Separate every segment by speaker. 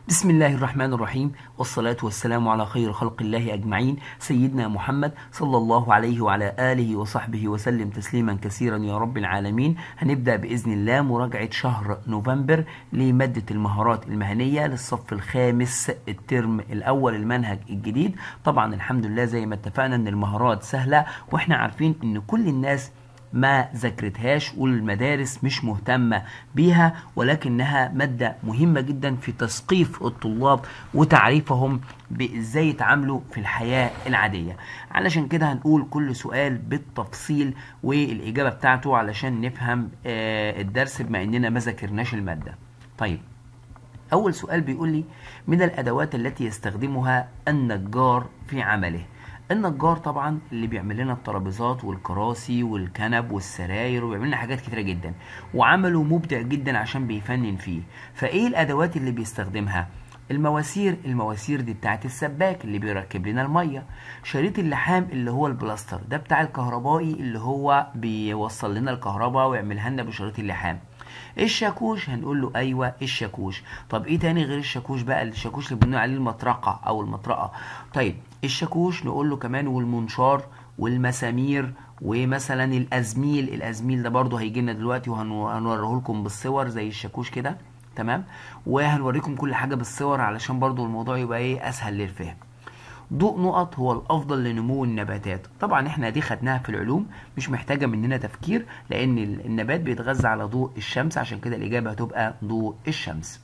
Speaker 1: بسم الله الرحمن الرحيم والصلاة والسلام على خير خلق الله أجمعين سيدنا محمد صلى الله عليه وعلى آله وصحبه وسلم تسليما كثيرا يا رب العالمين هنبدأ بإذن الله مراجعة شهر نوفمبر لمادة المهارات المهنية للصف الخامس الترم الأول المنهج الجديد طبعا الحمد لله زي ما اتفقنا أن المهارات سهلة وإحنا عارفين أن كل الناس ما ذاكرتهاش والمدارس مش مهتمة بيها ولكنها مادة مهمة جدا في تثقيف الطلاب وتعريفهم بإزاي يتعاملوا في الحياة العادية علشان كده هنقول كل سؤال بالتفصيل والإجابة بتاعته علشان نفهم آه، الدرس بما إننا ما ذاكرناش المادة طيب أول سؤال بيقول لي من الأدوات التي يستخدمها النجار في عمله النجار طبعا اللي بيعمل لنا الترابيزات والكراسي والكنب والسراير وبيعمل لنا حاجات كتيره جدا وعمله مبدع جدا عشان بيفنن فيه فايه الادوات اللي بيستخدمها المواسير المواسير دي بتاعت السباك اللي بيركب لنا الميه شريط اللحام اللي هو البلاستر ده بتاع الكهربائي اللي هو بيوصل لنا الكهرباء ويعملها لنا بشريط اللحام الشاكوش هنقول له ايوه الشاكوش طب ايه تاني غير الشاكوش بقى الشاكوش اللي بنقول عليه المطرقه او المطرقه طيب الشاكوش نقول له كمان والمنشار والمسامير ومثلا الازميل الازميل ده برضو هيجي لنا دلوقتي وهنوريه لكم بالصور زي الشاكوش كده تمام وهنوريكم كل حاجه بالصور علشان برضو الموضوع يبقى ايه اسهل للفهم ضوء نقط هو الافضل لنمو النباتات طبعا احنا دي خدناها في العلوم مش محتاجه مننا تفكير لان النبات بيتغذى على ضوء الشمس عشان كده الاجابه هتبقى ضوء الشمس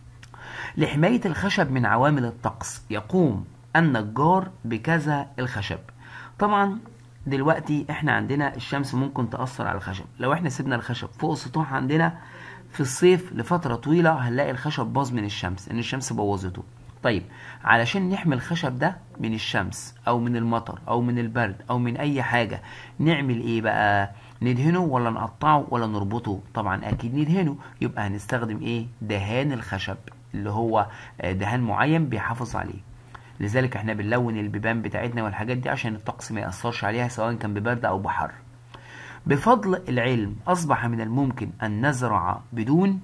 Speaker 1: لحمايه الخشب من عوامل الطقس يقوم النجار بكذا الخشب طبعا دلوقتي احنا عندنا الشمس ممكن تأثر على الخشب لو احنا سيبنا الخشب فوق السطوح عندنا في الصيف لفترة طويلة هنلاقي الخشب باظ من الشمس ان الشمس بوظته طيب علشان نحمي الخشب ده من الشمس او من المطر او من البرد او من اي حاجة نعمل ايه بقى ندهنه ولا نقطعه ولا نربطه طبعا اكيد ندهنه يبقى هنستخدم ايه دهان الخشب اللي هو آه، دهان معين بيحافظ عليه لذلك احنا بنلون البيبان بتاعتنا والحاجات دي عشان الطقس ما يأثرش عليها سواء كان ببرد او بحر بفضل العلم اصبح من الممكن ان نزرع بدون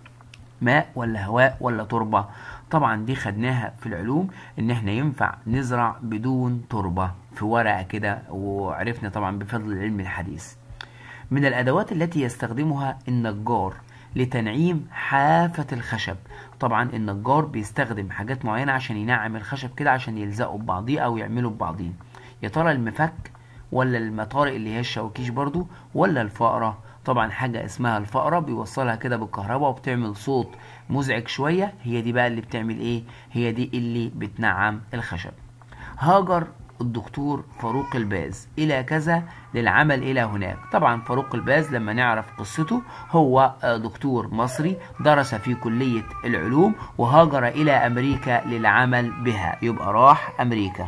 Speaker 1: ماء ولا هواء ولا تربة طبعا دي خدناها في العلوم ان احنا ينفع نزرع بدون تربة في ورقة كده وعرفنا طبعا بفضل العلم الحديث من الادوات التي يستخدمها النجار لتنعيم حافة الخشب طبعا النجار بيستخدم حاجات معينة عشان ينعم الخشب كده عشان يلزقوا ببعضيه او يعملوا ببعضيه يا ترى المفك ولا المطارق اللي هي الشواكيش برضو ولا الفأرة طبعا حاجة اسمها الفأرة بيوصلها كده بالكهرباء وبتعمل صوت مزعج شوية هي دي بقى اللي بتعمل ايه هي دي اللي بتنعم الخشب هاجر الدكتور فاروق الباز الى كذا للعمل الى هناك طبعا فاروق الباز لما نعرف قصته هو آه، دكتور مصري درس في كلية العلوم وهاجر الى امريكا للعمل بها يبقى راح امريكا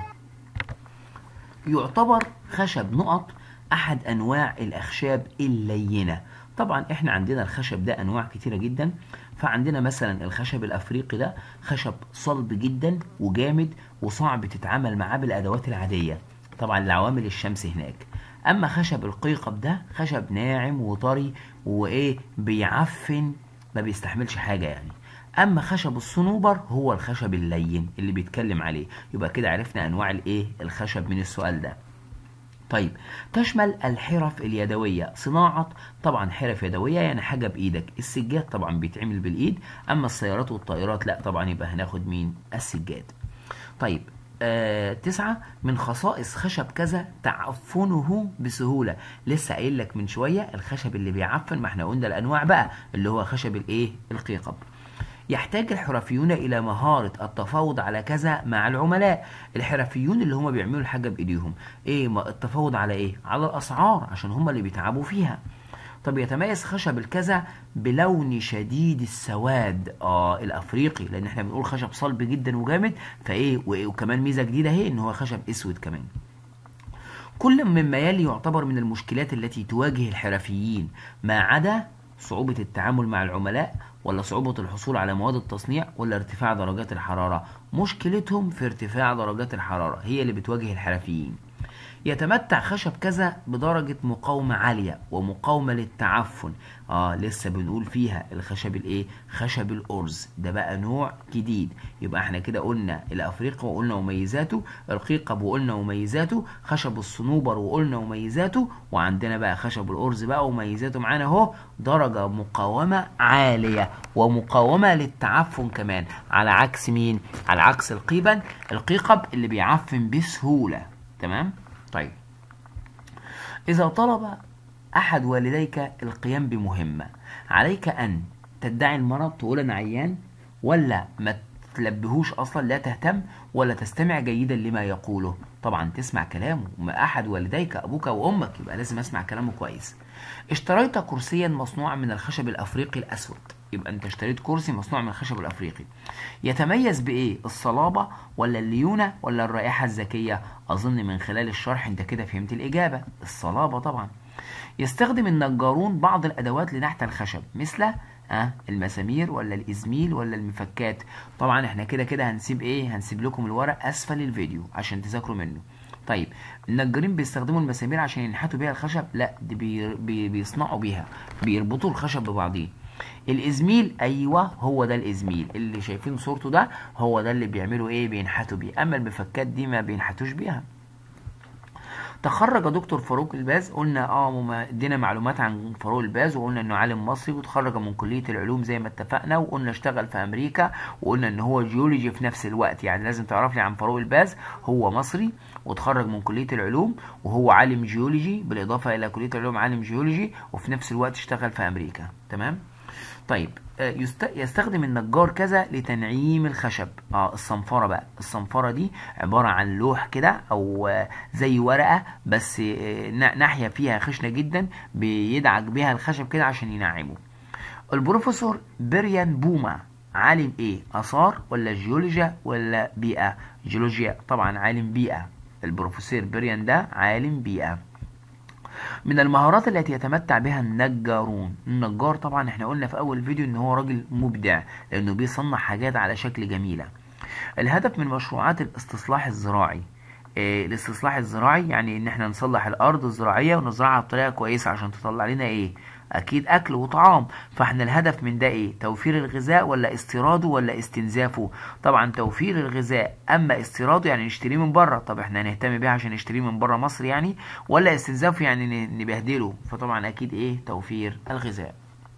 Speaker 1: يعتبر خشب نقط احد انواع الاخشاب اللينه طبعا احنا عندنا الخشب ده انواع كتيره جدا فعندنا مثلا الخشب الافريقي ده خشب صلب جدا وجامد وصعب تتعامل معاه بالادوات العاديه طبعا لعوامل الشمس هناك اما خشب القيقب ده خشب ناعم وطري وايه بيعفن ما بيستحملش حاجه يعني اما خشب الصنوبر هو الخشب اللين اللي بيتكلم عليه يبقى كده عرفنا انواع الايه الخشب من السؤال ده طيب تشمل الحرف اليدوية صناعة طبعا حرف يدوية يعني حاجة بإيدك السجاد طبعا بيتعمل بالإيد أما السيارات والطائرات لا طبعا يبقى هناخد مين السجاد طيب آه تسعة من خصائص خشب كذا تعفنه بسهولة لسه قايل لك من شوية الخشب اللي بيعفن ما احنا قلنا الأنواع بقى اللي هو خشب الإيه القيقب يحتاج الحرفيون إلى مهارة التفاوض على كذا مع العملاء الحرفيون اللي هم بيعملوا الحاجة بإيديهم إيه ما التفاوض على إيه على الأسعار عشان هم اللي بيتعبوا فيها طب يتميز خشب الكذا بلون شديد السواد اه الافريقي لان احنا بنقول خشب صلب جدا وجامد فايه و- وكمان ميزه جديده اهي ان هو خشب اسود كمان كل مما يلي يعتبر من المشكلات التي تواجه الحرفيين ما عدا صعوبة التعامل مع العملاء ولا صعوبة الحصول على مواد التصنيع ولا ارتفاع درجات الحرارة مشكلتهم في ارتفاع درجات الحرارة هي اللي بتواجه الحرفيين يتمتع خشب كذا بدرجة مقاومة عالية ومقاومة للتعفن اه لسه بنقول فيها الخشب الايه خشب الارز ده بقى نوع جديد يبقى احنا كده قلنا الافريقي وقلنا مميزاته القيقب وقلنا مميزاته خشب الصنوبر وقلنا مميزاته وعندنا بقى خشب الارز بقى ومميزاته معانا اهو درجة مقاومة عالية ومقاومة للتعفن كمان على عكس مين على عكس القيبن القيقب اللي بيعفن بسهولة تمام طيب إذا طلب أحد والديك القيام بمهمة عليك أن تدعي المرض تقول أنا عيان ولا ما تلبهوش أصلا لا تهتم ولا تستمع جيدا لما يقوله طبعا تسمع كلامه وما أحد والديك أبوك وأمك يبقى لازم أسمع كلامه كويس اشتريت كرسيا مصنوعا من الخشب الأفريقي الأسود يبقى انت اشتريت كرسي مصنوع من الخشب الافريقي يتميز بايه الصلابه ولا الليونه ولا الرائحه الذكيه اظن من خلال الشرح انت كده فهمت الاجابه الصلابه طبعا يستخدم النجارون بعض الادوات لنحت الخشب مثل أه المسامير ولا الازميل ولا المفكات طبعا احنا كده كده هنسيب ايه هنسيب لكم الورق اسفل الفيديو عشان تذاكروا منه طيب النجارين بيستخدموا المسامير عشان ينحتوا بيها الخشب لا دي بي بي بيصنعوا بيها بيربطوا الخشب ببعضيه الازميل ايوه هو ده الازميل اللي شايفين صورته ده هو ده اللي بيعملوا ايه بينحتوا بيه اما المفكات دي ما بينحتوش بيها تخرج دكتور فاروق الباز قلنا اه ادينا معلومات عن فاروق الباز وقلنا انه عالم مصري وتخرج من كليه العلوم زي ما اتفقنا وقلنا اشتغل في امريكا وقلنا ان هو جيولوجي في نفس الوقت يعني لازم تعرف لي عن فاروق الباز هو مصري وتخرج من كليه العلوم وهو عالم جيولوجي بالاضافه الى كليه العلوم عالم جيولوجي وفي نفس الوقت اشتغل في امريكا تمام طيب يستخدم النجار كذا لتنعيم الخشب اه الصنفرة بقى الصنفرة دي عبارة عن لوح كده او زي ورقة بس ناحية فيها خشنة جدا بيدعك بيها الخشب كده عشان ينعمه البروفيسور بريان بوما عالم ايه اثار ولا جيولوجيا ولا بيئة جيولوجيا طبعا عالم بيئة البروفيسور بريان ده عالم بيئة من المهارات التي يتمتع بها النجارون النجار طبعا احنا قلنا في اول فيديو ان هو راجل مبدع لانه بيصنع حاجات على شكل جميلة الهدف من مشروعات الاستصلاح الزراعي إيه الاستصلاح الزراعي يعني ان احنا نصلح الارض الزراعية ونزرعها بطريقة كويسة عشان تطلع لنا ايه اكيد اكل وطعام فاحنا الهدف من ده ايه توفير الغذاء ولا استيراده ولا استنزافه طبعا توفير الغذاء اما استيراده يعني نشتريه من بره طب احنا هنهتم بيه عشان نشتريه من بره مصر يعني ولا استنزافه يعني نبهدله فطبعا اكيد ايه توفير الغذاء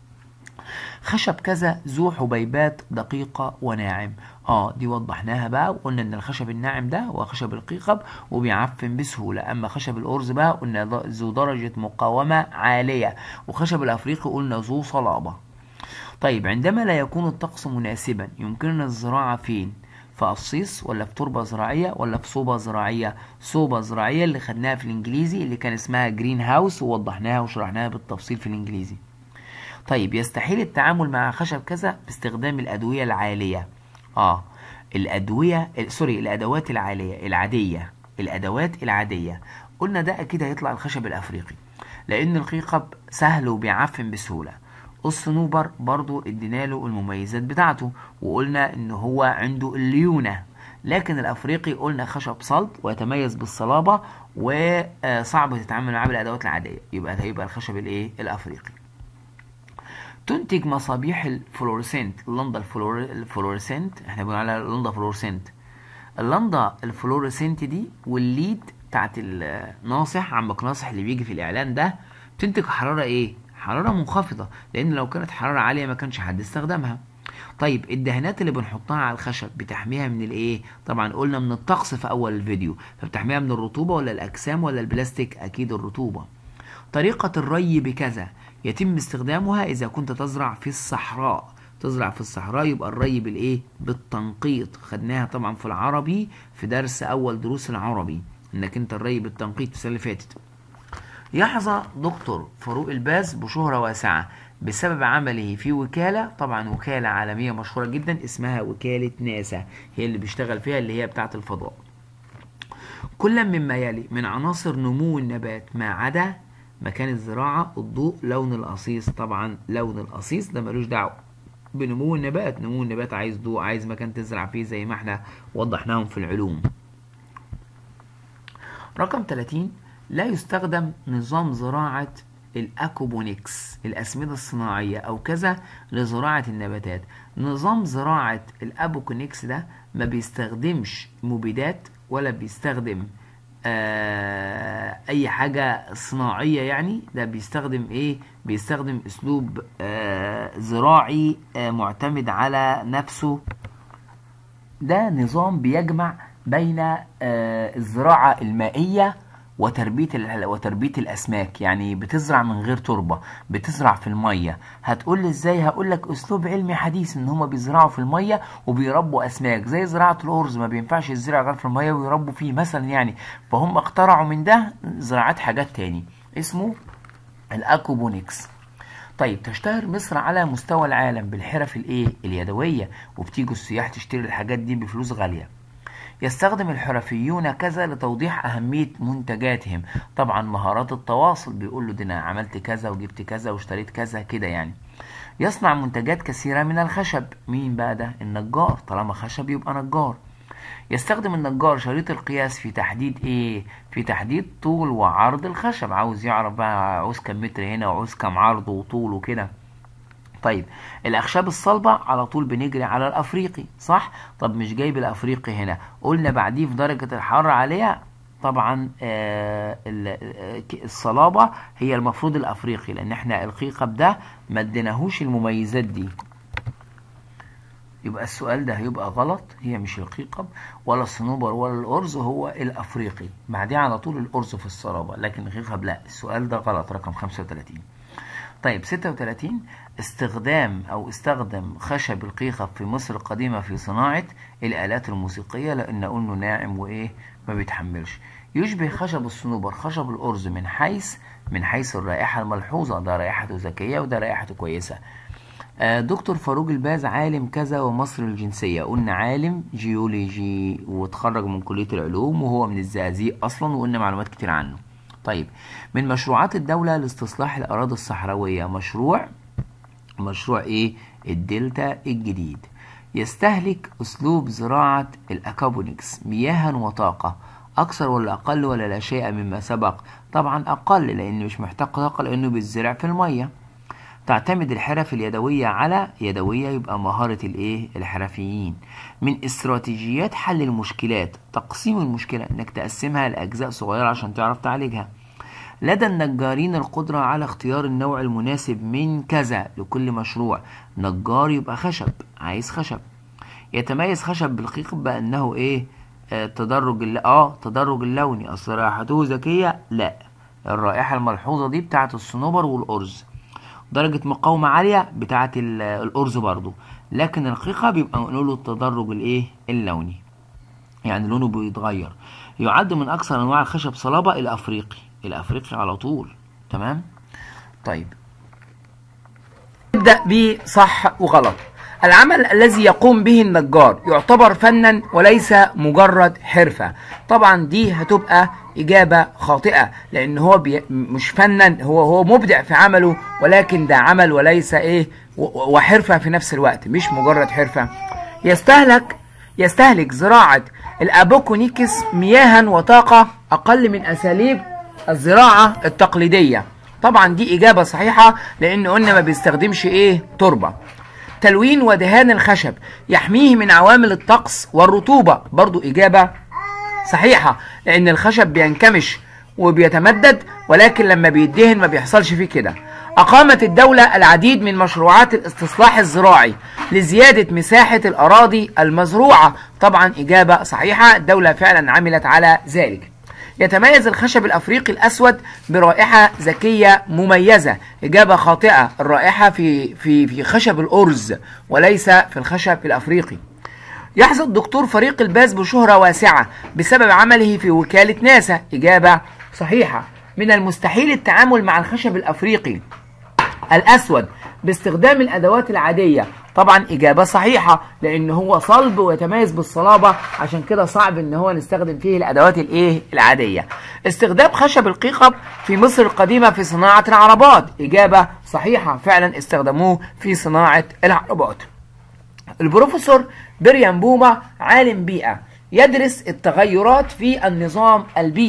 Speaker 1: خشب كذا ذو حبيبات دقيقة وناعم اه دي وضحناها بقى وقلنا ان الخشب الناعم ده هو خشب القيقب وبيعفن بسهولة اما خشب الارز بقى قلنا ذو درجة مقاومة عالية وخشب الافريقي قلنا ذو صلابة طيب عندما لا يكون الطقس مناسبا يمكننا الزراعة فين في قصيص ولا في تربة زراعية ولا في صوبة زراعية صوبة زراعية اللي خدناها في الانجليزي اللي كان اسمها جرين هاوس ووضحناها وشرحناها بالتفصيل في الانجليزي طيب يستحيل التعامل مع خشب كذا باستخدام الأدوية العالية اه الأدوية سوري الأدوات العالية العادية الأدوات العادية قلنا ده أكيد هيطلع الخشب الأفريقي لأن القيقب سهل وبيعفن بسهولة الصنوبر برضو ادينا له المميزات بتاعته وقلنا ان هو عنده الليونة لكن الافريقي قلنا خشب صلب ويتميز بالصلابة وصعب تتعامل معاه بالادوات العادية يبقى ده هيبقى الخشب الايه الافريقي تنتج مصابيح الفلورسنت اللندا الفلور... الفلورسنت احنا بنقول عليها اللندا فلورسنت اللندا الفلورسنت دي والليد بتاعت الناصح عمك ناصح اللي بيجي في الاعلان ده تنتج حراره ايه حراره منخفضه لان لو كانت حراره عاليه ما كانش حد استخدمها طيب الدهانات اللي بنحطها على الخشب بتحميها من الايه طبعا قلنا من الطقس في اول الفيديو فبتحميها من الرطوبه ولا الاجسام ولا البلاستيك اكيد الرطوبه طريقه الري بكذا يتم استخدامها إذا كنت تزرع في الصحراء تزرع في الصحراء يبقى الري بالإيه؟ بالتنقيط خدناها طبعا في العربي في درس أول دروس العربي إنك أنت الري بالتنقيط في السنة اللي فاتت يحظى دكتور فاروق الباز بشهرة واسعة بسبب عمله في وكالة طبعا وكالة عالمية مشهورة جدا اسمها وكالة ناسا هي اللي بيشتغل فيها اللي هي بتاعة الفضاء كل مما يلي من عناصر نمو النبات ما عدا مكان الزراعة الضوء لون القصيص طبعا لون القصيص ده ملوش دعوة بنمو النبات نمو النبات عايز ضوء عايز مكان تزرع فيه زي ما احنا وضحناهم في العلوم رقم 30 لا يستخدم نظام زراعة الأكوبونيكس الأسمدة الصناعية أو كذا لزراعة النباتات نظام زراعة الأبوكونيكس ده ما بيستخدمش مبيدات ولا بيستخدم آه اي حاجة صناعية يعني ده بيستخدم ايه بيستخدم اسلوب آه زراعي آه معتمد على نفسه ده نظام بيجمع بين آه الزراعة المائية وتربية وتربية الأسماك يعني بتزرع من غير تربة بتزرع في المية هتقول لي ازاي هقول لك أسلوب علمي حديث إن هما بيزرعوا في المية وبيربوا أسماك زي زراعة الأرز ما بينفعش يزرع غير في المية ويربوا فيه مثلا يعني فهم اخترعوا من ده زراعات حاجات تاني اسمه الأكوبونيكس طيب تشتهر مصر على مستوى العالم بالحرف الايه اليدويه وبتيجوا السياح تشتري الحاجات دي بفلوس غاليه يستخدم الحرفيون كذا لتوضيح أهمية منتجاتهم طبعا مهارات التواصل بيقول له ده أنا عملت كذا وجبت كذا واشتريت كذا كده يعني يصنع منتجات كثيرة من الخشب مين بقى ده النجار طالما خشب يبقى نجار يستخدم النجار شريط القياس في تحديد ايه في تحديد طول وعرض الخشب عاوز يعرف بقى عاوز كم متر هنا وعاوز كم عرض وطول وكده طيب الاخشاب الصلبه على طول بنجري على الافريقي صح طب مش جايب الافريقي هنا قلنا بعديه في درجه الحراره عليها طبعا آه الصلابه هي المفروض الافريقي لان احنا القيقب ده ما اديناهوش المميزات دي يبقى السؤال ده هيبقى غلط هي مش القيقب ولا الصنوبر ولا الارز هو الافريقي بعديه على طول الارز في الصلابه لكن القيقب لا السؤال ده غلط رقم 35 طيب 36 استخدام او استخدم خشب القيقب في مصر القديمة في صناعة الآلات الموسيقية لأن قلنا ناعم وإيه ما بيتحملش يشبه خشب الصنوبر خشب الأرز من حيث من حيث الرائحة الملحوظة ده رائحته ذكية وده رائحته كويسة آه دكتور فاروق الباز عالم كذا ومصر الجنسية قلنا عالم جيولوجي وتخرج من كلية العلوم وهو من الزقازيق أصلا وقلنا معلومات كتير عنه طيب من مشروعات الدولة لاستصلاح الأراضي الصحراوية مشروع مشروع ايه الدلتا الجديد يستهلك اسلوب زراعة الاكابونكس مياها وطاقة اكثر ولا اقل ولا لا شيء مما سبق طبعا اقل لان مش محتاج طاقة لانه بيتزرع في المية تعتمد الحرف اليدوية على يدوية يبقى مهارة الايه الحرفيين من استراتيجيات حل المشكلات تقسيم المشكلة انك تقسمها لاجزاء صغيرة عشان تعرف تعالجها لدى النجارين القدرة على اختيار النوع المناسب من كذا لكل مشروع نجار يبقى خشب عايز خشب يتميز خشب بالقيقب بأنه ايه آه تدرج الل... اه تدرج اللوني اصل رائحته ذكية لا الرائحة الملحوظة دي بتاعة الصنوبر والأرز درجة مقاومة عالية بتاعة الأرز برضو لكن القيقة بيبقى نقوله التدرج الايه اللوني يعني لونه بيتغير يعد من أكثر أنواع الخشب صلابة الأفريقي الافريقي على طول تمام طيب نبدا بصح وغلط العمل الذي يقوم به النجار يعتبر فنا وليس مجرد حرفه طبعا دي هتبقى اجابه خاطئه لان هو بي مش فنا هو هو مبدع في عمله ولكن ده عمل وليس ايه وحرفه في نفس الوقت مش مجرد حرفه يستهلك يستهلك زراعه الابوكونيكس مياها وطاقه اقل من اساليب الزراعة التقليدية طبعا دي إجابة صحيحة لأن قلنا ما بيستخدمش إيه تربة تلوين ودهان الخشب يحميه من عوامل الطقس والرطوبة برضو إجابة صحيحة لأن الخشب بينكمش وبيتمدد ولكن لما بيدهن ما بيحصلش فيه كده أقامت الدولة العديد من مشروعات الاستصلاح الزراعي لزيادة مساحة الأراضي المزروعة طبعا إجابة صحيحة الدولة فعلا عملت على ذلك يتميز الخشب الافريقي الاسود برائحه ذكيه مميزه اجابه خاطئه الرائحه في في في خشب الارز وليس في الخشب الافريقي يحظى الدكتور فريق الباز بشهره واسعه بسبب عمله في وكاله ناسا اجابه صحيحه من المستحيل التعامل مع الخشب الافريقي الاسود باستخدام الادوات العاديه طبعا اجابه صحيحه لان هو صلب ويتميز بالصلابه عشان كده صعب ان هو نستخدم فيه الادوات الايه العاديه استخدام خشب القيقب في مصر القديمه في صناعه العربات اجابه صحيحه فعلا استخدموه في صناعه العربات البروفيسور بريان بوما عالم بيئه يدرس التغيرات في النظام البيئي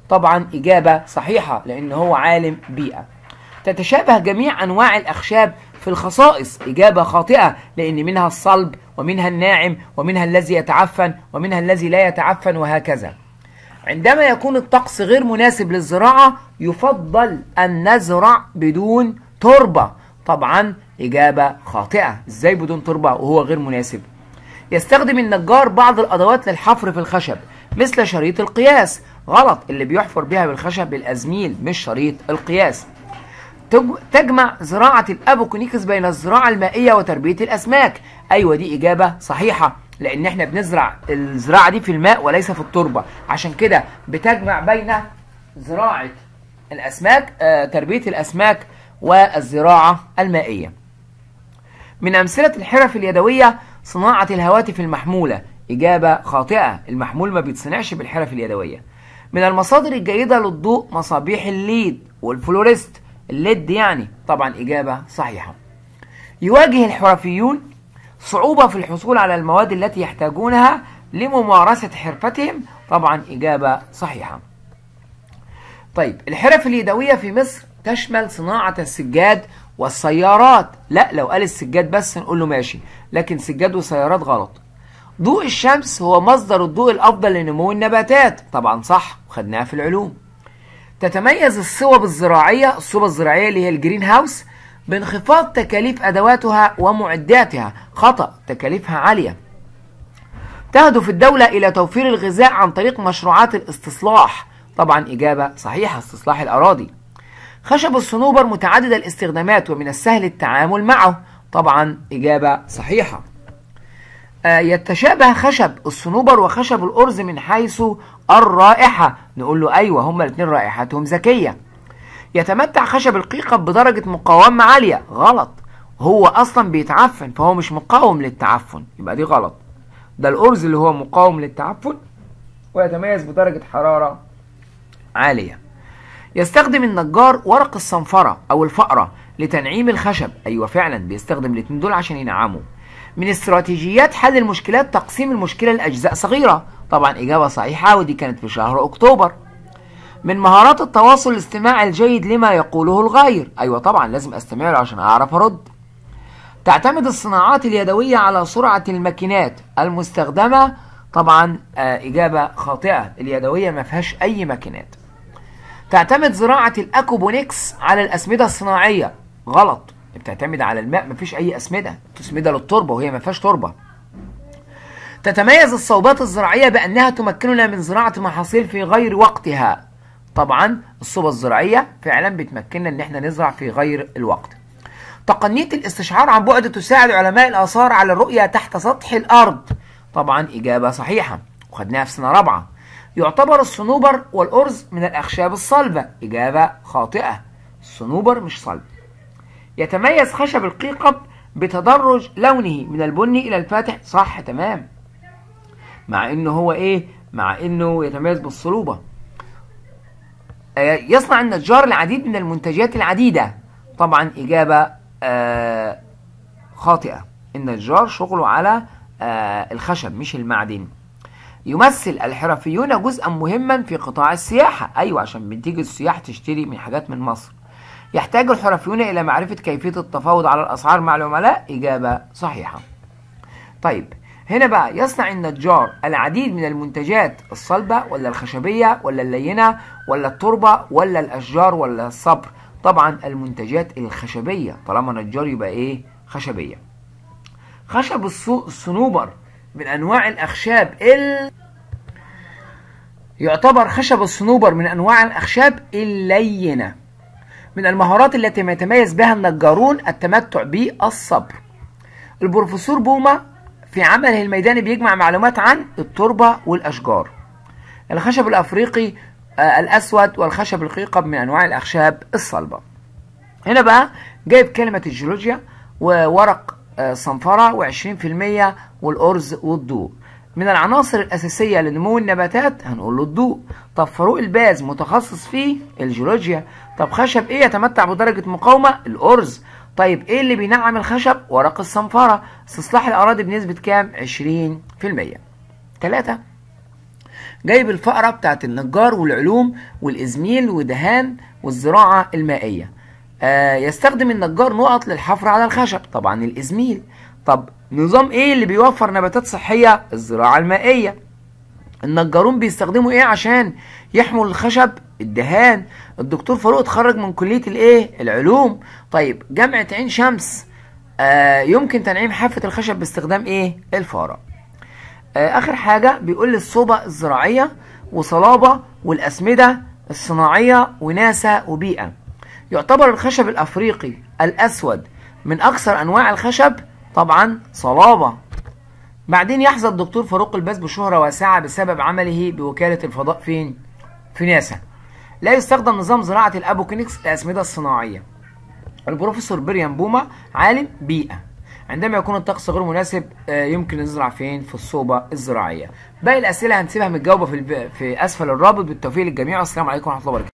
Speaker 1: طبعا إجابة صحيحة لأن هو عالم بيئة تتشابه جميع أنواع الأخشاب في الخصائص إجابة خاطئة لأن منها الصلب ومنها الناعم ومنها الذي يتعفن ومنها الذي لا يتعفن وهكذا عندما يكون الطقس غير مناسب للزراعة يفضل أن نزرع بدون تربة طبعا إجابة خاطئة إزاي بدون تربة وهو غير مناسب يستخدم النجار بعض الأدوات للحفر في الخشب مثل شريط القياس غلط اللي بيحفر بها بالخشب بالأزميل مش شريط القياس تج- تجمع زراعة الأبوكونيكس بين الزراعة المائية وتربية الأسماك أيوة دي إجابة صحيحة لأن إحنا بنزرع الزراعة دي في الماء وليس في التربة عشان كده بتجمع بين زراعة الأسماك آه تربية الأسماك والزراعة المائية من أمثلة الحرف اليدوية صناعة الهواتف المحمولة إجابة خاطئة المحمول ما بيتصنعش بالحرف اليدوية من المصادر الجيدة للضوء مصابيح الليد والفلوريست الليد يعني طبعا إجابة صحيحة يواجه الحرفيون صعوبة في الحصول على المواد التي يحتاجونها لممارسة حرفتهم طبعا إجابة صحيحة طيب الحرف اليدوية في مصر تشمل صناعة السجاد والسيارات لا لو قال السجاد بس نقول له ماشي لكن سجاد وسيارات غلط ضوء الشمس هو مصدر الضوء الأفضل لنمو النباتات طبعا صح وخدناها في العلوم تتميز الصوب الزراعية الصوبة الزراعية اللي هي الجرين هاوس بانخفاض تكاليف أدواتها ومعداتها خطأ تكاليفها عالية تهدف الدولة إلى توفير الغذاء عن طريق مشروعات الاستصلاح طبعا إجابة صحيحة استصلاح الأراضي خشب الصنوبر متعدد الاستخدامات ومن السهل التعامل معه طبعا إجابة صحيحة آه، يتشابه خشب الصنوبر وخشب الأرز من حيث الرائحة نقول له أيوة هما الاثنين رائحتهم ذكية يتمتع خشب القيقب بدرجة مقاومة عالية غلط هو أصلا بيتعفن فهو مش مقاوم للتعفن يبقى دي غلط ده الأرز اللي هو مقاوم للتعفن ويتميز بدرجة حرارة عالية يستخدم النجار ورق الصنفرة أو الفأرة لتنعيم الخشب أيوة فعلا بيستخدم الاتنين دول عشان ينعموا من استراتيجيات حل المشكلات تقسيم المشكلة لأجزاء صغيرة طبعا إجابة صحيحة ودي كانت في شهر أكتوبر من مهارات التواصل الاستماع الجيد لما يقوله الغير أيوة طبعا لازم أستمع له عشان أعرف أرد تعتمد الصناعات اليدوية على سرعة الماكينات المستخدمة طبعا آه، إجابة خاطئة اليدوية ما فيهاش أي ماكينات تعتمد زراعة الأكوبونيكس على الأسمدة الصناعية غلط بتعتمد على الماء مفيش أي أسمدة تسمدة للتربة وهي ما فيهاش تربة تتميز الصوبات الزراعية بأنها تمكننا من زراعة محاصيل في غير وقتها طبعا الصوبة الزراعية فعلا بتمكننا ان احنا نزرع في غير الوقت تقنية الاستشعار عن بعد تساعد علماء الآثار على الرؤية تحت سطح الأرض طبعا إجابة صحيحة وخدناها في سنة رابعة يعتبر الصنوبر والأرز من الأخشاب الصلبة إجابة خاطئة الصنوبر مش صلب يتميز خشب القيقب بتدرج لونه من البني إلى الفاتح صح تمام مع إنه هو إيه مع إنه يتميز بالصلوبة آه، يصنع النجار العديد من المنتجات العديدة طبعا إجابة آه، خاطئة النجار شغله على آه، الخشب مش المعدن يمثل الحرفيون جزءا مهما في قطاع السياحة أيوة عشان بتيجي السياح تشتري من حاجات من مصر يحتاج الحرفيون إلى معرفة كيفية التفاوض على الأسعار مع العملاء إجابة صحيحة طيب هنا بقى يصنع النجار العديد من المنتجات الصلبة ولا الخشبية ولا اللينة ولا التربة ولا الأشجار ولا الصبر طبعا المنتجات الخشبية طالما نجار يبقى إيه خشبية خشب الصو- الصنوبر من أنواع الأخشاب ال يعتبر خشب الصنوبر من أنواع الأخشاب اللينة من المهارات التي يتميز بها النجارون التمتع بالصبر البروفيسور بوما في عمله الميداني بيجمع معلومات عن التربة والأشجار الخشب الأفريقي آه، الأسود والخشب القيقب من أنواع الأخشاب الصلبة هنا بقى جايب كلمة الجيولوجيا وورق آه، صنفرة و20% والأرز والضوء من العناصر الأساسية لنمو النباتات هنقول له الضوء طب فاروق الباز متخصص في الجيولوجيا طب خشب ايه يتمتع بدرجة مقاومة الأرز طيب ايه اللي بينعم الخشب ورق الصنفرة استصلاح الأراضي بنسبة كام 20% ثلاثة جايب الفقرة بتاعت النجار والعلوم والإزميل ودهان والزراعة المائية آه يستخدم النجار نقط للحفر على الخشب طبعا الإزميل طب نظام ايه اللي بيوفر نباتات صحية الزراعة المائية النجارون بيستخدموا ايه عشان يحموا الخشب الدهان الدكتور فاروق اتخرج من كلية الايه العلوم طيب جامعة عين شمس آه يمكن تنعيم حافة الخشب باستخدام ايه الفارة آه اخر حاجة بيقول لي الصوبة الزراعية وصلابة والاسمدة الصناعية وناسا وبيئة يعتبر الخشب الافريقي الاسود من اكثر انواع الخشب طبعا صلابة بعدين يحظى الدكتور فاروق الباز بشهرة واسعة بسبب عمله بوكالة الفضاء فين؟ في ناسا. لا يستخدم نظام زراعة الأبوكينكس الأسمدة الصناعية. البروفيسور بريان بوما عالم بيئة. عندما يكون الطقس غير مناسب يمكن نزرع فين؟ في الصوبة الزراعية. باقي الأسئلة هنسيبها متجاوبة في, في أسفل الرابط بالتوفيق للجميع والسلام عليكم ورحمة الله وبركاته.